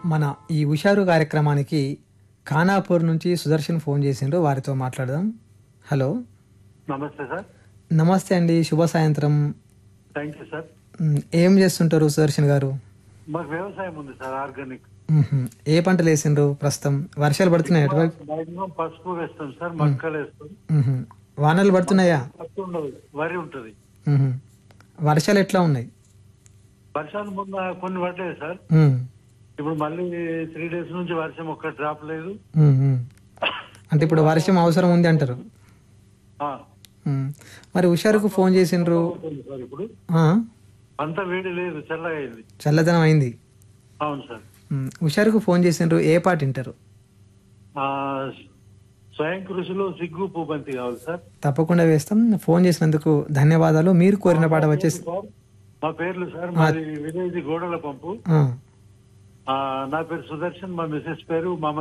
మన ఈ హుషారు కార్యక్రమానికి ఖానాపూర్ నుంచి సుదర్శన్ ఫోన్ చేసిండ్రు వారితో మాట్లాడదాం హలో నమస్తే సార్ నమస్తే అండి శుభ సాయంత్రం థ్యాంక్ యూ సార్ మ్, ఏం చేస్తుంటారు సుదర్శన్ గారు మాకు వ్యవసాయం ఉంది సార్ ఆర్గానిక్ మ్హూ. ఏ పంటలు వేసిండ్రు ప్రస్తుతం వర్షాలు పడుతున్నాయి అటువైపు మాక్సిమం పసుపు వేస్తాం సార్ మక్కలు వేస్తాం మ్హూ. వానలు పడుతున్నాయా పసుపు ఉండదు వరి ఉంటుంది మ్హూ. వర్షాలు ఎట్లా ఉన్నాయి వర్షాలు ముందు కొన్ని పడ్డాయి సార్ మ్, ఇప్పుడు మళ్ళీ త్రీ డేస్ నుంచి వర్షం ఒక్క డ్రాప్ లేదు మ్, మ్. అంటే ఇప్పుడు వర్షం అవసరం ఉంది అంటారు ఆ, మ్. మరి హుషారుకు ఫోన్ చేసిండ్రు ఉంటుంది సార్ ఇప్పుడు ఆ, అంత వేడి లేదు చల్లగా అయింది చల్లదనం అయింది అవును సార్ మ్, హుషారుకు ఫోన్ చేసిండ్రు ఏ పాట వింటారు ఆ, స్వయం కృషిలో సిగ్గు పూబంతి కావాలి సార్ తప్పకుండా వేస్తాం ఫోన్ చేసినందుకు ధన్యవాదాలు మీరు కోరిన పాట వచ్చేసి సార్ మా పేర్లు సార్ మాది విలేజ్ గోడల పంపు ఆ, ఆ, నా పేరు సుదర్శన్ మా మిసెస్ పేరు మా